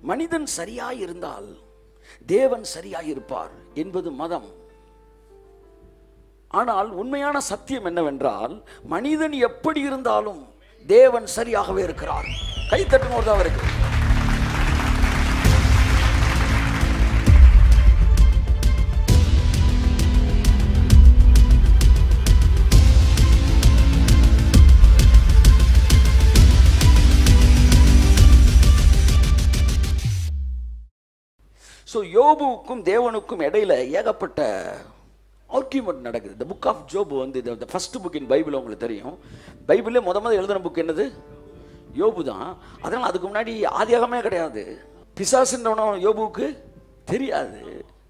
மனிதன் சரியாய் இருந்தால் தேவன் சரியாய் இருப்பார் என்பது மதம் ஆனால் உண்மையான சத்தியம் என்னவென்றால் மனிதன் எப்படி இருந்தாலும் தேவன் சரியாகவே இருக்கிறார் கை தட்டும் போது தான் இருக்கு ஸோ யோபுவுக்கும் தேவனுக்கும் இடையில ஏகப்பட்ட ஆர்கியூமெண்ட் நடக்குது இந்த புக் ஆஃப் ஜோபு வந்து இந்த ஃபர்ஸ்ட் புக் இன் பைபிள் உங்களுக்கு தெரியும் பைபிளே முத முத எழுதின புக் என்னது யோபு தான் அதனால் அதுக்கு முன்னாடி ஆதியாகமே கிடையாது பிசாசுன்றவனும் யோபுவுக்கு தெரியாது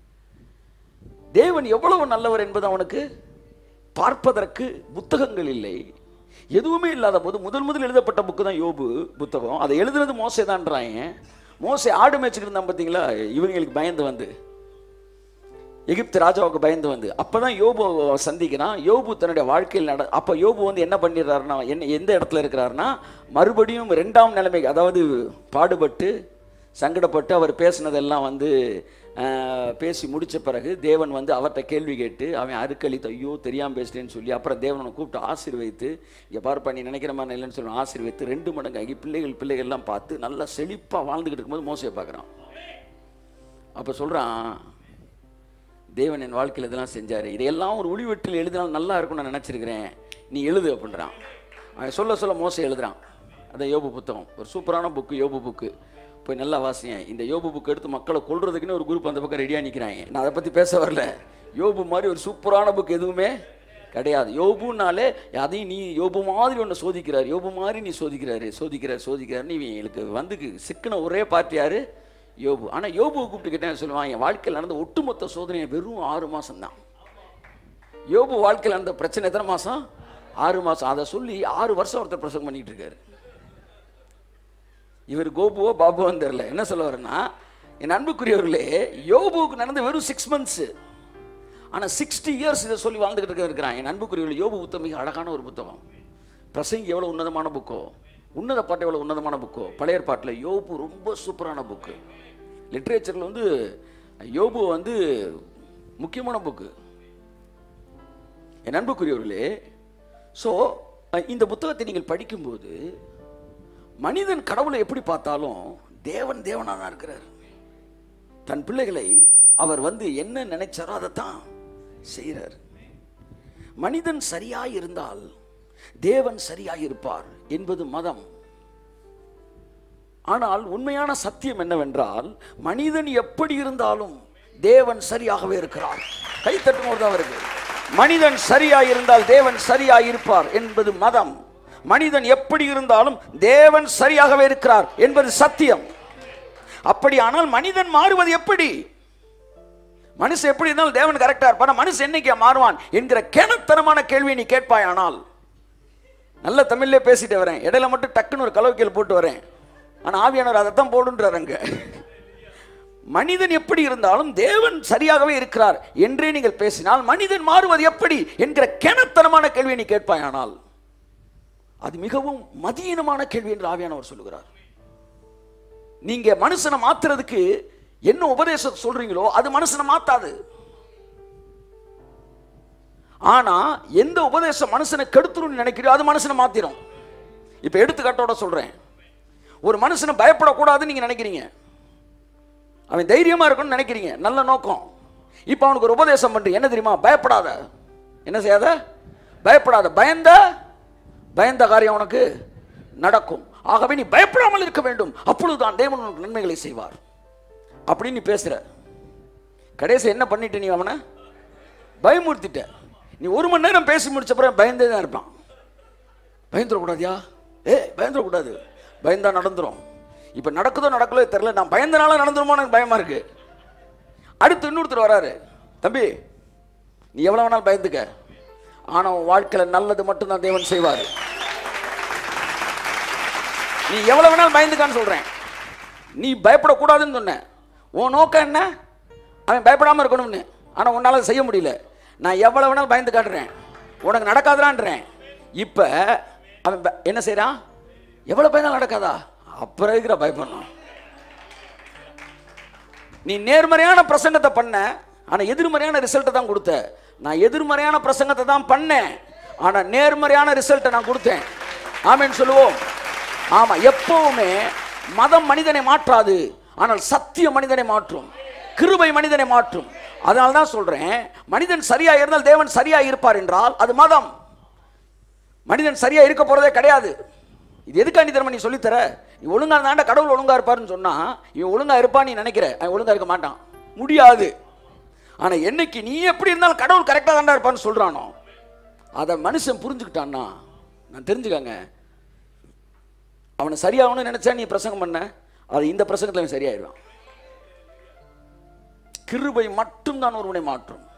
தேவன் எவ்வளவு நல்லவர் என்பது அவனுக்கு பார்ப்பதற்கு புத்தகங்கள் இல்லை எதுவுமே இல்லாத போது முதல் முதல் எழுதப்பட்ட புக்கு தான் யோபு புத்தகம் அதை எழுதுனது மோசே தான்றாங்க மோசே ஆடு மேய்ச்சிக்கிட்டு இருந்தான் பார்த்தீங்களா இவங்களுக்கு பயந்து வந்து எகிப்து ராஜாவுக்கு பயந்து வந்து அப்பதான் யோபு சந்திக்கிறான் யோபு தன்னுடைய வாழ்க்கையில் நட அப்போ யோபு வந்து என்ன பண்ணிடுறாருன்னா என்ன எந்த இடத்துல இருக்கிறாருன்னா மறுபடியும் ரெண்டாம் நிலைமைக்கு அதாவது பாடுபட்டு சங்கடப்பட்டு அவர் பேசினதெல்லாம் வந்து ஆஹ், பேசி முடிச்ச பிறகு தேவன் வந்து அவர்கிட்ட கேள்வி கேட்டு அவன் அருக்களித்து ஐயோ தெரியாமல் பேசிட்டேன்னு சொல்லி அப்புறம் தேவனை கூப்பிட்டு ஆசீர்வதித்து இங்கே பாருப்பா நீ நினைக்கிற மாதிரி இல்லைன்னு சொல்லி ஆசீர்வதித்து ரெண்டு மடங்கு ஆகி பிள்ளைகள் பிள்ளைகள்லாம் பார்த்து நல்லா செழிப்பாக வாழ்ந்துக்கிட்டு இருக்கும்போது மோசையை பார்க்குறான் அப்போ சொல்கிறான் தேவன் என் வாழ்க்கையில் இதெல்லாம் செஞ்சார் இதையெல்லாம் ஒரு ஒளிவெட்டில் எழுதினால் நல்லா இருக்கும்னு நான் நினச்சிருக்கிறேன் நீ எழுது அப்படின்றான் அவன் சொல்ல சொல்ல மோசம் எழுதுறான் அதான் யோபு புத்தகம் ஒரு சூப்பரான புக்கு யோபு புக்கு போய் நல்லா வாசிங்க இந்த யோபு புக் எடுத்து மக்களை கொல்றதுக்குன்னு ஒரு குரூப் அந்த பக்கம் ரெடியாக நிற்கிறாங்க நான் அதை பற்றி பேச வரல யோபு மாதிரி ஒரு சூப்பரான புக் எதுவுமே கிடையாது யோபுனாலே அதையும் நீ யோபு மாதிரி ஒன்று சோதிக்கிறார் யோபு மாதிரி நீ சோதிக்கிறாரு சோதிக்கிறார் சோதிக்கிறாருன்னு இவங்களுக்கு வந்து சிக்கின ஒரே பார்ட்டி யாரு யோபு ஆனால் யோபுவை கூப்பிட்டு கேட்டேன் சொல்லுவான் என் வாழ்க்கையில் நடந்த ஒட்டுமொத்த சோதனை வெறும் ஆறு மாதம் தான் யோபு வாழ்க்கையில் நடந்த பிரச்சனை எத்தனை மாதம் ஆறு மாதம் அதை சொல்லி ஆறு வருஷம் ஒருத்தர் பிரசங்கம் பண்ணிட்டு இருக்காரு இவர் கோபுவோ பாபுவோன்னு தெரில என்ன சொல்ல வரேன்னா என் அன்புக்குரியவர்களே யோபுவுக்கு நடந்த வெறும் சிக்ஸ் மந்த்ஸு ஆனால் சிக்ஸ்டி இயர்ஸ் இதை சொல்லி வாழ்ந்துகிட்டு இருக்க இருக்கிறான் என் அன்புக்குரியவர்கள் யோபு புத்தகம் மிக அழகான ஒரு புத்தகம் பிரசங்கி எவ்வளோ உன்னதமான புக்கோ உன்னத பாட்டு எவ்வளோ உன்னதமான புக்கோ பழைய பாட்டில் யோபு ரொம்ப சூப்பரான புக்கு லிட்ரேச்சரில் வந்து யோபு வந்து முக்கியமான புக்கு என் அன்புக்குரியவர்களே ஸோ இந்த புத்தகத்தை நீங்கள் படிக்கும்போது மனிதன் கடவுளை எப்படி பார்த்தாலும் தேவன் தேவனாக தான் இருக்கிறார் தன் பிள்ளைகளை அவர் வந்து என்ன நினைச்சாரோ அதைத்தான் செய்கிறார் மனிதன் சரியாய் இருந்தால் தேவன் சரியாய் இருப்பார் என்பது மதம் ஆனால் உண்மையான சத்தியம் என்னவென்றால் மனிதன் எப்படி இருந்தாலும் தேவன் சரியாகவே இருக்கிறார் கை தட்டும் போது அவருக்கு மனிதன் சரியாய் இருந்தால் தேவன் சரியாய் இருப்பார் என்பது மதம் மனிதன் எப்படி இருந்தாலும் தேவன் சரியாகவே இருக்கிறார் என்பது சத்தியம் அப்படியானால் மனிதன் மாறுவது எப்படி மனுஷன் எப்படி இருந்தாலும் தேவன் கரெக்டா இருப்பான் மனுஷன் என்னைக்கு மாறுவான் என்கிற கேணத்தனமான கேள்வியை நீ கேட்பாயானால் நல்ல தமிழ்லே பேசிட்டு வரேன் இடையில மட்டும் டக்குன்னு ஒரு கலவைக்கல் போட்டு வரேன் ஆனால் ஆவியானவர் அதைத்தான் போடுன்றார் அங்க மனிதன் எப்படி இருந்தாலும் தேவன் சரியாகவே இருக்கிறார் என்றே நீங்கள் பேசினால் மனிதன் மாறுவது எப்படி என்கிற கேணத்தனமான கேள்வியை நீ கேட்பாயானால் அது மிகவும் மதியீனமான கேள்வி என்று ஆவியானவர் சொல்லுகிறார் நீங்க மனுஷனை மாத்துறதுக்கு என்ன உபதேசம் சொல்றீங்களோ அது மனுஷனை மாத்தாது ஆனா எந்த உபதேசம் மனுஷனை கெடுத்துருன்னு நினைக்கிறோ அது மனுஷனை மாத்திரும் இப்ப எடுத்துக்காட்டோட சொல்றேன் ஒரு மனுஷனை பயப்படக்கூடாதுன்னு நீங்க நினைக்கிறீங்க அவன் தைரியமா இருக்கணும்னு நினைக்கிறீங்க நல்ல நோக்கம் இப்ப அவனுக்கு ஒரு உபதேசம் பண்றீங்க என்ன தெரியுமா பயப்படாத என்ன செய்யாத பயப்படாத பயந்த பயந்த காரியம் உனக்கு நடக்கும் ஆகவே நீ பயப்படாமல் இருக்க வேண்டும் அப்பொழுதுதான் தேவன் உனக்கு நன்மைகளை செய்வார் அப்படின்னு நீ பேசுற கடைசி என்ன பண்ணிட்டு நீ அவனை பயமுறுத்திட்ட நீ ஒரு மணி நேரம் பேசி முடிச்ச பிறகு பயந்தே தான் இருப்பான் பயந்துடக்கூடாதியா ஏ பயந்துடக்கூடாது பயந்தா நடந்துரும் இப்போ நடக்குதோ நடக்கலோ தெரியல நான் பயந்தனால நடந்துருமோ எனக்கு பயமா இருக்கு அடுத்து இன்னொருத்தர் வராரு தம்பி நீ எவ்வளவு வேணாலும் பயந்துக்க ஆனா உன் வாழ்க்கையில நல்லது மட்டும்தான் தேவன் செய்வார் நீ எவ்வளவு வேணாலும் பயந்துக்கான்னு சொல்றேன் நீ பயப்படக்கூடாதுன்னு சொன்ன உன் நோக்கம் என்ன அவன் பயப்படாம இருக்கணும்னு ஆனா உன்னால அதை செய்ய முடியல நான் எவ்வளவு வேணாலும் பயந்து காட்டுறேன் உனக்கு நடக்காதான்றேன் இப்ப அவன் ப- என்ன செய்றான் எவ்வளவு பயந்தாலும் நடக்காதா அப்புறம் இருக்கிற பயப்படணும் நீ நேர்மறையான பிரசங்கத்தை பண்ண ஆனா எதிர்மறையான ரிசல்ட்டை தான் கொடுத்த நான் எதிர்மறையான பிரசங்கத்தை தான் பண்ணேன் ஆனா நேர்மறையான ரிசல்ட்டை நான் கொடுத்தேன் ஆமென்னு சொல்லுவோம் ஆமா எப்பவுமே மதம் மனிதனை மாற்றாது ஆனால் சத்திய மனிதனை மாற்றும் கிருபை மனிதனை மாற்றும் அதனால தான் சொல்றேன் மனிதன் சரியா இருந்தால் தேவன் சரியா இருப்பார் என்றால் அது மதம் மனிதன் சரியா இருக்க போறதே கிடையாது இது எதுக்காண்டி தரமா நீ சொல்லித்தர நீ ஒழுங்கா இருந்தாண்ட கடவுள் ஒழுங்கா இருப்பாருன்னு சொன்னா இவன் ஒழுங்கா இருப்பான்னு நீ நினைக்கிற அவன் ஒழுங்கா இருக்க மாட்டான் முடியாது ஆனா என்னைக்கு நீ எப்படி இருந்தாலும் கடவுள் கரெக்டா தாண்டா இருப்பான்னு சொல்றானோ அதை மனுஷன் புரிஞ்சுக்கிட்டான்னா நான் தெரிஞ்சுக்கங்க அவனை சரியாகணும்னு நினைச்சா நீ பிரசங்கம் பண்ண அது இந்த பிரசங்கத்தில் அவன் சரியாயிடுவான் கிருபை மட்டும்தான் ஒருவனை மாற்றும்